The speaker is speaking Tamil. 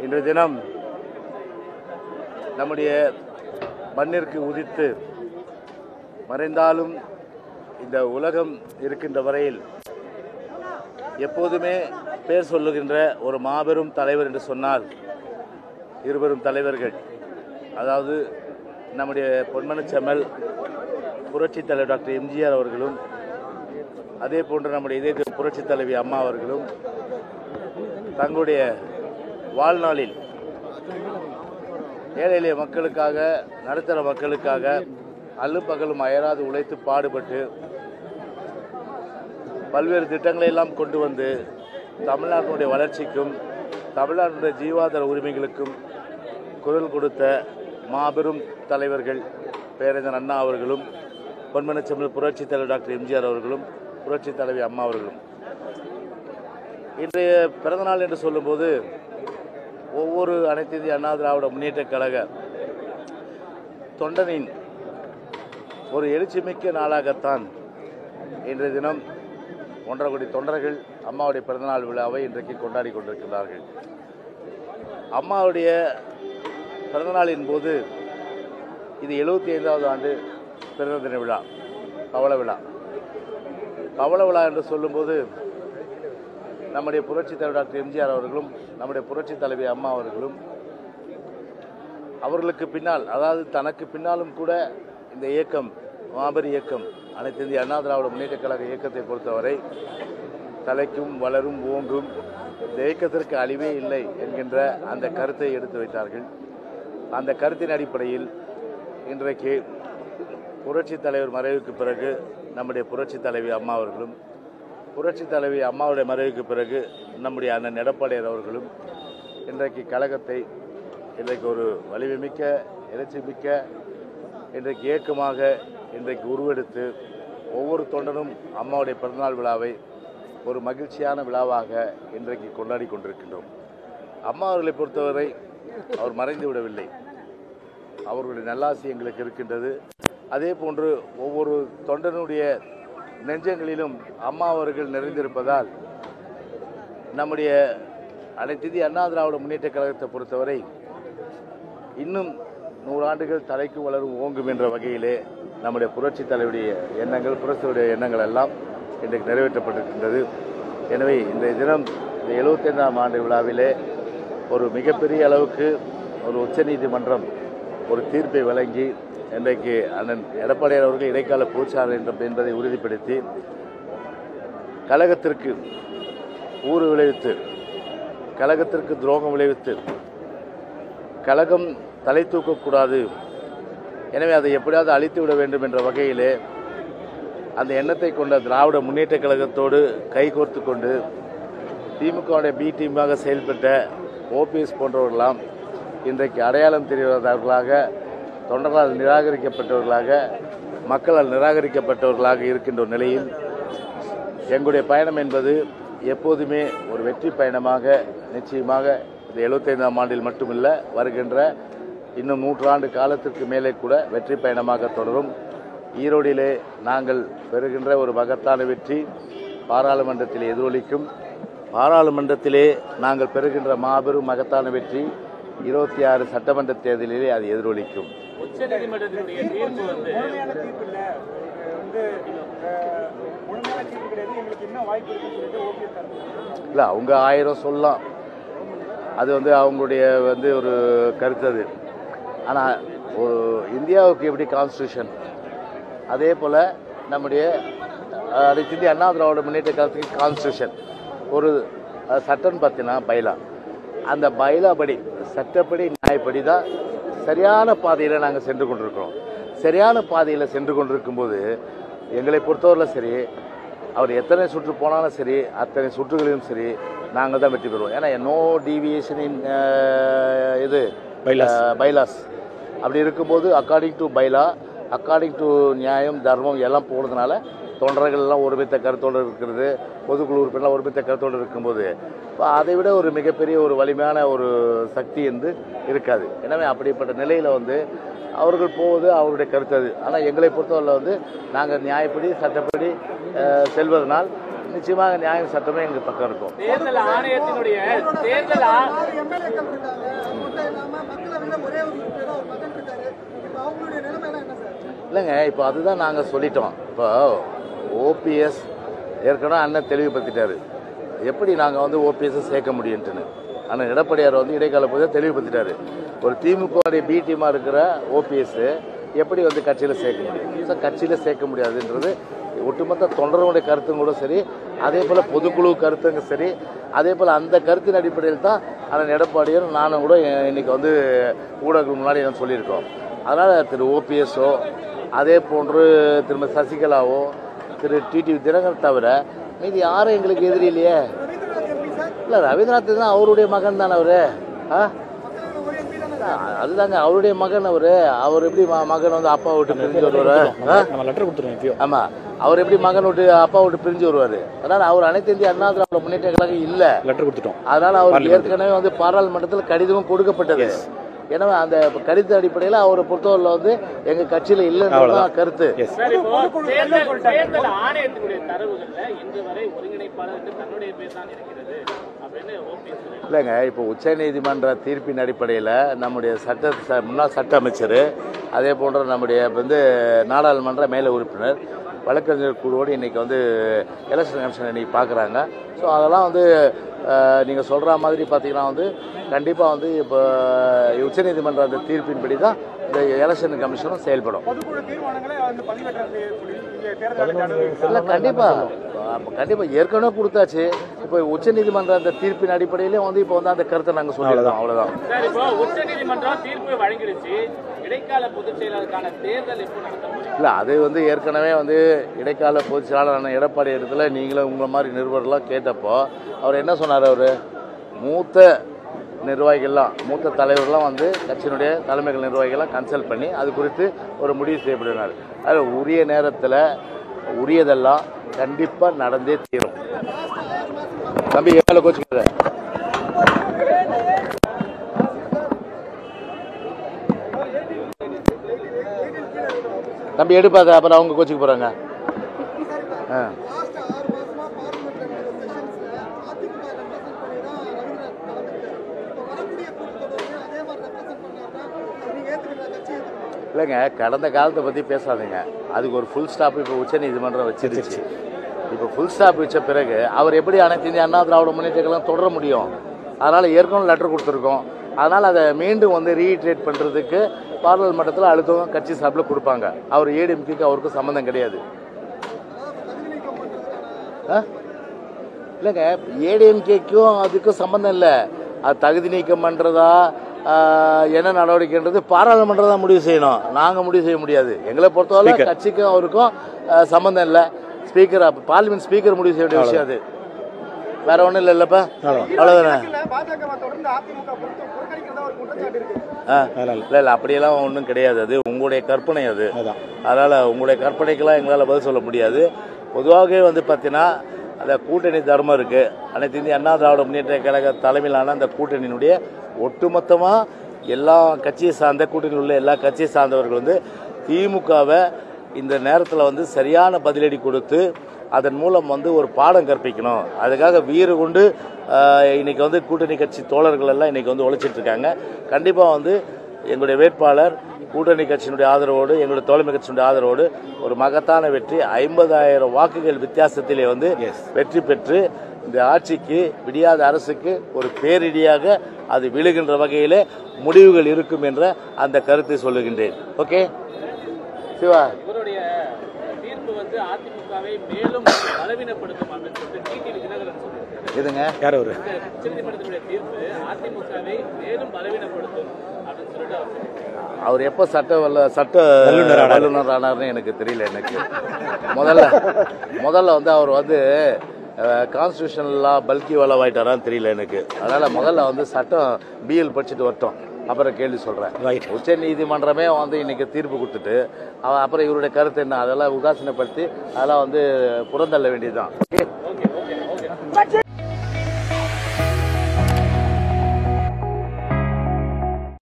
இன்றைய தினம் நம்முடைய மண்ணிற்கு உதித்து மறைந்தாலும் இந்த உலகம் இருக்கின்ற வரையில் எப்போதுமே பேர் சொல்லுகின்ற ஒரு மாபெரும் தலைவர் என்று சொன்னால் இருவரும் தலைவர்கள் அதாவது நம்முடைய பொன்மனச்செம்மல் புரட்சித் தலைவர் டாக்டர் எம்ஜிஆர் அவர்களும் அதே போன்று நம்முடைய இதய புரட்சித் தலைவி அம்மா அவர்களும் தங்களுடைய வாழ்நாளில் ஏழை எளிய மக்களுக்காக நடுத்தர மக்களுக்காக அல்லும் பகலும் அயராது உழைத்து பாடுபட்டு பல்வேறு திட்டங்களை எல்லாம் கொண்டு வந்து தமிழ்நாட்டினுடைய வளர்ச்சிக்கும் தமிழ்நாட்டினுடைய ஜீவாதார உரிமைகளுக்கும் குரல் கொடுத்த மாபெரும் தலைவர்கள் பேரறிஞர் அண்ணா அவர்களும் பொன்மனச்செம்மல் புரட்சித் தலைவர் டாக்டர் எம்ஜிஆர் அவர்களும் புரட்சித் தலைவி அம்மா அவர்களும் இன்றைய பிறந்தநாள் என்று சொல்லும்போது ஒவ்வொரு அனைத்து இந்திய அண்ணா திராவிட முன்னேற்றக் கழக தொண்டனின் ஒரு எழுச்சிமிக்க நாளாகத்தான் இன்றைய தினம் ஒன்றரை கோடி தொண்டர்கள் அம்மாவுடைய பிறந்தநாள் விழாவை இன்றைக்கு கொண்டாடி கொண்டிருக்கிறார்கள் அம்மாவுடைய பிறந்தநாளின் போது இது எழுபத்தி ஐந்தாவது ஆண்டு பிறந்த தின விழா பவள விழா பவள விழா என்று சொல்லும்போது நம்முடைய புரட்சித் தலைவர் டாக்டர் எம்ஜிஆர் அவர்களும் நம்முடைய புரட்சித் தலைவி அம்மா அவர்களும் அவர்களுக்கு பின்னால் அதாவது தனக்கு பின்னாலும் கூட இந்த இயக்கம் மாபெரும் இயக்கம் அனைத்து இந்திய அண்ணா திராவிட முன்னேற்றக் கழக இயக்கத்தை பொறுத்தவரை தலைக்கும் வளரும் ஓங்கும் இந்த இயக்கத்திற்கு அழிவே இல்லை என்கின்ற அந்த கருத்தை எடுத்து வைத்தார்கள் அந்த கருத்தின் அடிப்படையில் இன்றைக்கு புரட்சித் தலைவர் மறைவுக்கு பிறகு நம்முடைய புரட்சித் தலைவி அம்மா அவர்களும் புரட்சித் தலைவி அம்மாவுடைய மறைவுக்கு பிறகு நம்முடைய அண்ணன் எடப்பாடியார் அவர்களும் இன்றைக்கு கழகத்தை இன்றைக்கு ஒரு வலிமைமிக்க எழுச்சிமிக்க இன்றைக்கு இயக்கமாக இன்றைக்கு உருவெடுத்து ஒவ்வொரு தொண்டனும் அம்மாவுடைய பிறந்தநாள் விழாவை ஒரு மகிழ்ச்சியான விழாவாக இன்றைக்கு கொண்டாடி கொண்டிருக்கின்றோம் அம்மா அவர்களை பொறுத்தவரை அவர் மறைந்து விடவில்லை அவர்களுடைய நல்லாசி எங்களுக்கு இருக்கின்றது அதே போன்று ஒவ்வொரு தொண்டனுடைய நெஞ்சங்களிலும் அம்மா அவர்கள் நிறைந்திருப்பதால் நம்முடைய அனைத்து இந்திய அண்ணா திராவிட முன்னேற்ற கழகத்தை பொறுத்தவரை இன்னும் நூறாண்டுகள் தலைக்கு வளரும் ஓங்கும் என்ற வகையிலே நம்முடைய புரட்சி தலைவருடைய எண்ணங்கள் புரட்சியுடைய எண்ணங்கள் எல்லாம் இன்றைக்கு நிறைவேற்றப்பட்டிருக்கின்றது எனவே இன்றைய தினம் இந்த எழுபத்தைந்தாம் ஆண்டு விழாவிலே ஒரு மிகப்பெரிய அளவுக்கு ஒரு உச்சநீதிமன்றம் ஒரு தீர்ப்பை வழங்கி இன்றைக்கு அண்ணன் எடப்பாடியார் அவர்கள் இடைக்கால பொதுச்சாளர் என்ற என்பதை உறுதிப்படுத்தி கழகத்திற்கு ஊறு விளைவித்து கழகத்திற்கு துரோகம் விளைவித்து கழகம் தலை தூக்கக்கூடாது எனவே அதை எப்படியாவது அழித்து விட வேண்டும் என்ற வகையிலே அந்த எண்ணத்தை கொண்ட திராவிட முன்னேற்றக் கழகத்தோடு கைகோர்த்து கொண்டு திமுகவுடைய பி டீமாக செயல்பட்ட ஓபிஎஸ் போன்றவர்களாம் இன்றைக்கு அடையாளம் தெரிவதற்காக தொண்டர்களால் நிராகரிக்கப்பட்டவர்களாக மக்களால் நிராகரிக்கப்பட்டவர்களாக இருக்கின்ற ஒரு நிலையில் எங்களுடைய பயணம் என்பது எப்போதுமே ஒரு வெற்றி பயணமாக நிச்சயமாக இந்த எழுபத்தைந்தாம் ஆண்டில் மட்டுமில்ல வருகின்ற இன்னும் நூற்றாண்டு காலத்திற்கு மேலே கூட வெற்றி பயணமாக தொடரும் ஈரோடிலே நாங்கள் பெறுகின்ற ஒரு மகத்தான வெற்றி பாராளுமன்றத்தில் எதிரொலிக்கும் பாராளுமன்றத்திலே நாங்கள் பெறுகின்ற மாபெரும் மகத்தான வெற்றி இருபத்தி ஆறு சட்டமன்ற தேர்தலிலே அது எதிரொலிக்கும் உச்சநீதிமன்றத்தினுடைய தீர்ப்பு வந்து முழுமையான தீர்ப்பு இல்ல இது வந்து அஹ், முழுமையான தீர்ப்பு கிடையாது எங்களுக்கு இன்னும் வாய்ப்பு இருக்குன்னு சொல்லிட்டு ஓபிஎஸ் தரப்பு இல்லை அவங்க ஆயிரம் சொல்லலாம் அது வந்து அவங்களுடைய வந்து ஒரு கருத்து அது ஆனால் ஒரு இந்தியாவுக்கு எப்படி கான்ஸ்டியூஷன் அதே போல் நம்முடைய அஹ், அனைத்து இந்திய அண்ணா திராவிட முன்னேற்ற கழகத்துக்கு கான்ஸ்டியூஷன் ஒரு அஹ், சட்டம் பார்த்தீங்கன்னா பைலா அந்த பைலா படி சட்டப்படி நியாயப்படி தான் சரியான பாதையில் நாங்கள் சென்று கொண்டிருக்கிறோம் சரியான பாதையில் சென்று கொண்டிருக்கும்போது எங்களை பொறுத்தவரையில் சரி அவர் எத்தனை சுற்று போனாலும் சரி அத்தனை சுற்றுகளிலும் சரி நாங்கள் தான் வெற்றி பெறுவோம் ஏன்னா நோ டீவியேஷனின் இது பைலாஸ் அப்படி இருக்கும்போது according to bylaw according to நியாயம் தர்மம் எல்லாம் போனதுனால தொண்டர்கள் எல்லாம் ஒருமித்த கருத்தோடு இருக்கிறது பொதுக்குழு உறுப்பினர்லாம் ஒருமித்த கருத்தோடு இருக்கும்போது இப்போ அதை விட ஒரு மிகப்பெரிய ஒரு வலிமையான ஒரு சக்தி வந்து இருக்காது எனவே அப்படிப்பட்ட நிலையில் வந்து அவர்கள் போவது அவருடைய கருத்து அது ஆனால் எங்களை பொறுத்தவரையில் வந்து நாங்கள் நியாயப்படி சட்டப்படி அஹ், செல்வதனால் நிச்சயமாக நியாயம் சட்டமே எங்கள் பக்கம் இருக்கும் தேர்தல் ஆணையத்தினுடைய தேர்தல் ஆ- நாலு எம்எல்ஏக்கள் இருக்காங்க அது மட்டும் இல்லாம மக்களவையில ஒரே ஒரு உறுப்பினர் ஒரு மகன் இருக்காரு இப்போ அவங்களுடைய நிலைமை எல்லாம் என்ன சார் இல்லைங்க இப்போ அதுதான் நாங்கள் சொல்லிட்டோம் இப்போ ஓபிஎஸ் ஏற்கனவே அண்ணன் தெளிவுபடுத்திட்டாரு எப்படி நாங்கள் வந்து ஓபிஎஸ்ஸை சேர்க்க முடியும்ட்டுன்னு ஆனால் எடப்பாடியார் வந்து இடைக்கால போதே தெளிவுபடுத்திட்டாரு ஒரு திமுகவுடைய பி டீமாக இருக்கிற ஓபிஎஸ் எப்படி வந்து கட்சியில் சேர்க்க முடியும் சார் கட்சியில் சேர்க்க முடியாதுன்றது ஒட்டுமொத்த தொண்டர்களுடைய கருத்தும் கூட சரி அதே போல் பொதுக்குழு கருத்துங்க சரி அதே போல் அந்த கருத்தின் அடிப்படையில் தான் அண்ணன் எடப்பாடியார் நானும் கூட இன்னைக்கு வந்து ஊடகங்களுக்கு முன்னாடி நான் சொல்லியிருக்கோம் அதனால் திரு ஓபிஎஸ்ஸோ அதே போன்று திரும்ப சசிகலாவோ திரு டிடிவி தினகரன் தவிர மீதி யாரும் எங்களுக்கு எதிரி இல்லையே ரவீந்திரநாத் எம்பி சார் இல்லை ரவீந்திரநாத் தான் அவருடைய மகன் தானே அவரு ஆ மக்களவையில ஒரு எம்பி தானே அதுதாங்க அவருடைய மகன் அவரு அவர் எப்படி ம- மகன் வந்து அப்பா விட்டு பிரிஞ்சு வருவாரு ஆ? நம்ம லெட்டர் கொடுத்துருவோம் எப்பயோ ஆமா அவர் எப்படி மகன் விட்டு அப்பா விட்டு பிரிஞ்சு வருவாரு அதனால அவர் அனைத்து இந்திய அண்ணா திராவிட முன்னேற்ற கழகம் இல்ல லெட்டர் கொடுத்துட்டோம் அதனால அவர் ஏற்கனவே வந்து பாராளுமன்றத்தில் கடிதமும் கொடுக்கப்பட்டது எனவே அந்த கடித அடிப்படையில் அவரை பொறுத்தவரையில் வந்து எங்க கட்சியில இல்லைன்னு கருத்து எஸ் சார் இப்போ தேர்தல் தேர்தல் ஆணையத்தினுடைய தரவுகள்ல இன்று வரை ஒருங்கிணைப்பாளர் என்று தன்னுடைய பேர் தான் இருக்கிறது அப்படின்னு ஓபிஎஸ் சொல்லியிருக்காரு. இல்லைங்க இப்போ உச்சநீதிமன்ற தீர்ப்பின் அடிப்படையில் நம்முடைய சட்ட ச- முன்னாள் சட்ட அமைச்சர் அதே போன்ற நம்முடைய வந்து நாடாளுமன்ற மேல உறுப்பினர் வழக்கறிஞர் குழுவோடு இன்னைக்கு வந்து எலெக்ஷன் கமிஷன் இன்னைக்கு பார்க்குறாங்க ஸோ அதெல்லாம் வந்து நீங்கள் சொல்கிற மாதிரி பார்த்தீங்கன்னா வந்து கண்டிப்பாக வந்து இப்போ உச்சநீதிமன்ற அந்த தீர்ப்பின்படி தான் இந்த எலெக்ஷன் கமிஷனும் செயல்படும் பொதுக்குழு தீர்மானங்களை வந்து பதிவேற்றம் செய்ய சொல்லி இங்கே தேர்தல் ஆணையம் இல்லை கண்டிப்பாக கண்டிப்பாக ஏற்கனவே கொடுத்தாச்சு இப்போ உச்சநீதிமன்ற அந்த தீர்ப்பின் அடிப்படையிலே வந்து இப்போ வந்து அந்த கருத்தை நாங்கள் சொல்லிடுறோம் அவ்வளோதான் சார் இப்போ உச்சநீதிமன்றம் தீர்ப்பு வழங்கிடுச்சு இடைக்கால பொதுச் செயலாளருக்கான தேர்தல் எப்போ நடத்த போறீங்க இல்லை அது வந்து ஏற்கனவே வந்து இடைக்கால பொதுச் செயலாளரான எடப்பாடி இடத்துல நீங்களும் உங்களை மாதிரி நிருபர்லாம் கேட்டப்போ அவர் என்ன சொன்னார் அவர் மூத்த நிர்வாகிகள்லாம் மூத்த தலைவர்கள்லாம் வந்து கட்சியினுடைய தலைமைகள் நிர்வாகிகள்லாம் கன்சல்ட் பண்ணி அது குறித்து ஒரு முடிவு செய்யப்படுகிறார் அது உரிய நேரத்தில் உரியதெல்லாம் கண்டிப்பாக நடந்தே தீரும் தம்பி ஏழை கோச்சுக்காத தம்பி எடுப்பாத அப்புறம் அவங்க கோச்சுக்கு போகிறாங்க ஆ லாஸ்ட் ஆறு மாசமா பார்லிமெண்ட்ல நடந்த செஷன்ஸ்ல அதிமுக ரெப்ரசென்ட் பண்ணி தான் ரவீந்திரநாத் கலந்துருக்காரு இப்போ வரக்கூடிய கூட்டத்தொடர்லையும் அதே மாதிரி ரெப்ரசென்ட் பண்ணாருன்னா அது நீங்க ஏத்துக்கிறீங்களா கட்சி ஏத்துக்கிறீங்களா இல்லைங்க கடந்த காலத்தை பற்றி பேசாதீங்க அதுக்கு ஒரு ஃபுல் ஸ்டாப் இப்போ உச்சநீதிமன்றம் வச்சிருச்சு இப்போ ஃபுல் ஸ்டாப் வச்ச பிறகு அவர் எப்படி அனைத்து இந்திய அண்ணா திராவிட முன்னேற்றங்களும் தொடர முடியும் அதனால் ஏற்கனவே லெட்டர் கொடுத்துருக்கோம் அதனால் அதை மீண்டும் வந்து ரீட்ரேட் பண்ணுறதுக்கு பாராளுமன்றத்தில் அழுத்தம் கட்சி சார்பில் கொடுப்பாங்க அவர் ஏடிஎம்கேக்கு அவருக்கும் சம்மந்தம் கிடையாது தகுதி நீக்கம் பண்றதுக்கான ஆ? இல்லைங்க ஏடிஎம்கேக்கும் அதுக்கும் சம்மந்தம் இல்லை அது தகுதி நீக்கம் பண்ணுறதா என்ன நடவடிக்கைன்றது பாராளுமன்றம் தான் முடிவு செய்யணும் நாங்கள் முடிவு செய்ய முடியாது எங்களை பொறுத்தவரை கட்சிக்கும் அவருக்கும் ஆ, சம்மந்தம் இல்லை ஸ்பீக்கர் பார்லிமெண்ட் ஸ்பீக்கர் முடிவு செய்ய வேண்டிய விஷயம் அது வேற ஒன்றும் இல்லை இல்லைப்பா அவ்வளோதானே பாஜக தொடர்ந்து அதிமுக பொறுத்து புறக்கணிக்கிறதா ஒரு குற்றச்சாட்டு இருக்கு ஆ அதனால இல்லை இல்லை அப்படியெல்லாம் ஒன்றும் கிடையாது அது உங்களுடைய கற்பனை அது அதான் அதனால் உங்களுடைய கற்பனைக்கெல்லாம் எங்களால் பதில் சொல்ல முடியாது பொதுவாகவே வந்து பார்த்தீங்கன்னா அந்த கூட்டணி தர்மம் இருக்குது அனைத்து இந்திய அண்ணா திராவிட முன்னேற்ற கழக தலைமையிலான அந்த கூட்டணியினுடைய ஒட்டுமொத்தமாக எல்லா கட்சியை சார்ந்த கூட்டணியில் உள்ள எல்லா கட்சியை சார்ந்தவர்கள் வந்து திமுகவை இந்த நேரத்தில் வந்து சரியான பதிலடி கொடுத்து அதன் மூலம் வந்து ஒரு பாடம் கற்பிக்கணும் அதுக்காக வீறு கொண்டு ஆஹ், இன்னைக்கு வந்து கூட்டணி கட்சி தோழர்கள் எல்லாம் இன்னைக்கு வந்து உழைச்சிட்டு இருக்காங்க கண்டிப்பாக வந்து எங்களுடைய வேட்பாளர் கூட்டணி கட்சியினுடைய ஆதரவோடு எங்களுடைய தோழமை கட்சியினுடைய ஆதரவோடு ஒரு மகத்தான வெற்றி ஐம்பதாயிரம் வாக்குகள் வித்தியாசத்திலே வந்து வெற்றி பெற்று இந்த ஆட்சிக்கு விடியாத அரசுக்கு ஒரு பேரிடியாக அது விழுகின்ற வகையிலே முடிவுகள் இருக்கும் என்ற அந்த கருத்தை சொல்லுகின்றேன் ஓகே சிவா இவருடைய தீர்ப்பு வந்து அதிமுகவை மேலும் பலவீனப்படுத்தும் அப்படின்னு சொல்லிட்டு டிடிவி தினகரன் சொல்லியிருக்காரு இதுங்க யார் அவரு இந்த உச்சநீதிமன்றத்தினுடைய தீர்ப்பு அதிமுகவை மேலும் பலவீனப்படுத்தும் அப்படின்னு சொல்லிட்டு அவர் சொல்லியிருக்காரு. அவர் எப்போ சட்ட வல்ல சட்ட வல்லுநர் ஆனார்னு எனக்கு தெரியல எனக்கு முதல்ல முதல்ல வந்து அவர் வந்து கான்ஸ்டியூஷன் லா பல்கி வளவாயிட்டாரான்னு தெரியல எனக்கு அதனால முதல்ல வந்து சட்டம் பிஎல் படிச்சுட்டு வரட்டும் அப்புறம் கேள்வி சொல்றேன் Right. உச்ச நீதிமன்றமே வந்து இன்னைக்கு தீர்ப்பு கொடுத்துட்டு அவ- அப்புறம் இவருடைய கருத்து என்ன அதெல்லாம் உதாசீனப்படுத்தி அதெல்லாம் வந்து புறந்தள்ள வேண்டியதுதான் ஓகே